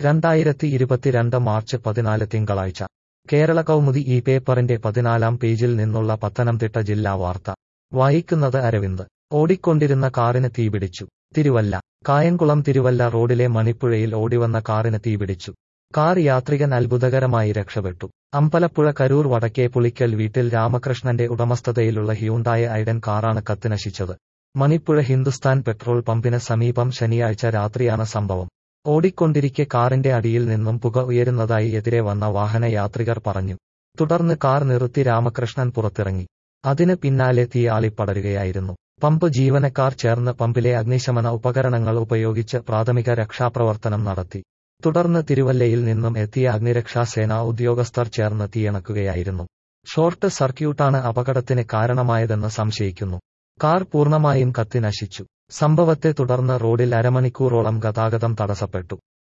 രണ്ടായിരത്തി ഇരുപത്തിരണ്ട് മാർച്ച് പതിനാല് തിങ്കളാഴ്ച കേരള കൗമുദി ഈ പേപ്പറിന്റെ പതിനാലാം പേജിൽ നിന്നുള്ള പത്തനംതിട്ട ജില്ലാ വാർത്ത വായിക്കുന്നത് അരവിന്ദ് ഓടിക്കൊണ്ടിരുന്ന കാറിന് തീപിടിച്ചു തിരുവല്ല കായംകുളം തിരുവല്ല റോഡിലെ മണിപ്പുഴയിൽ ഓടിവന്ന കാറിന് തീപിടിച്ചു കാർ യാത്രികൻ അത്ഭുതകരമായി രക്ഷപ്പെട്ടു അമ്പലപ്പുഴ കരൂർ വടക്കേ പുളിക്കൽ വീട്ടിൽ രാമകൃഷ്ണന്റെ ഉടമസ്ഥതയിലുള്ള ഹ്യൂണ്ടായ ഐഡൻ കാറാണ് കത്തിനശിച്ചത് മണിപ്പുഴ ഹിന്ദുസ്ഥാൻ പെട്രോൾ പമ്പിന് സമീപം ശനിയാഴ്ച രാത്രിയാണ് സംഭവം ഓടിക്കൊണ്ടിരിക്കെ കാറിന്റെ അടിയിൽ നിന്നും പുക ഉയരുന്നതായി എതിരെ വന്ന വാഹന യാത്രികർ പറഞ്ഞു തുടർന്ന് കാർ നിർത്തി രാമകൃഷ്ണൻ പുറത്തിറങ്ങി അതിന് പിന്നാലെ തീ ആളിപ്പടരുകയായിരുന്നു പമ്പ് ജീവനക്കാർ ചേർന്ന് പമ്പിലെ അഗ്നിശമന ഉപകരണങ്ങൾ ഉപയോഗിച്ച് പ്രാഥമിക രക്ഷാപ്രവർത്തനം നടത്തി തുടർന്ന് തിരുവല്ലയിൽ നിന്നും എത്തിയ അഗ്നിരക്ഷാസേന ഉദ്യോഗസ്ഥർ ചേർന്ന് തീയണക്കുകയായിരുന്നു ഷോർട്ട് സർക്യൂട്ടാണ് അപകടത്തിന് കാരണമായതെന്ന് സംശയിക്കുന്നു കാർ പൂർണ്ണമായും കത്തി നശിച്ചു സംഭവത്തെ തുടർന്ന് റോഡിൽ അരമണിക്കൂറോളം ഗതാഗതം തടസ്സപ്പെട്ടു